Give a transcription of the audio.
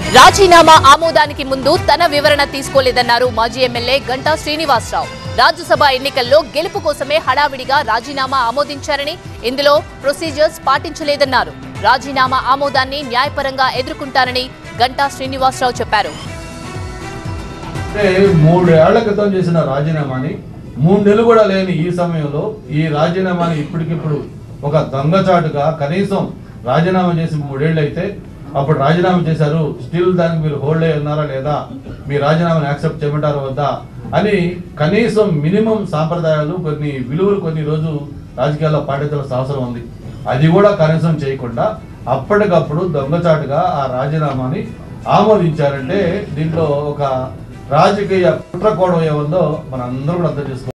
రాజీనామా ఆమోదానికి ముందు తన వివరణ తీసుకోలేదన్నారు మాజీ ఎమ్మెల్యే గంటా శ్రీనివాసరావు రాజ్యసభ ఎన్నికల్లో గెలుపు కోసమే హడావిడిగా రాజీనామా ఆమోదించారని ఇందులో ప్రొసీజర్స్ పాటించలేదన్నారు రాజీనామా ఆమోదాన్ని న్యాయపరంగా ఎదుర్కొంటారని గంటా శ్రీనివాసరావు చెప్పారు అంటే మూడేళ్ల క్రితం చేసిన రాజీనామాని మూడు నెలలు కూడా లేని ఈ సమయంలో ఈ రాజీనామాని ఇప్పటికిప్పుడు ఒక దొంగచాటుగా కనీసం రాజీనామా చేసి మూడేళ్ళు అయితే అప్పుడు రాజీనామా చేశారు స్టిల్ దానికి మీరు హోల్డ్ అయి ఉన్నారా లేదా మీ రాజీనామాని యాక్సెప్ట్ చేయమంటారా వద్దా అని కనీసం మినిమం సాంప్రదాయాలు కొన్ని విలువలు కొన్ని రోజు రాజకీయాల్లో పాటించాల్సిన అవసరం ఉంది అది కూడా కనీసం చేయకుండా అప్పటికప్పుడు దొంగచాటుగా ఆ రాజీనామాని ఆమోదించారంటే దీంట్లో ఒక రాజకీయ కుట్రకోణం ఏముందో మనందరూ కూడా అర్థం చేసుకోవాలి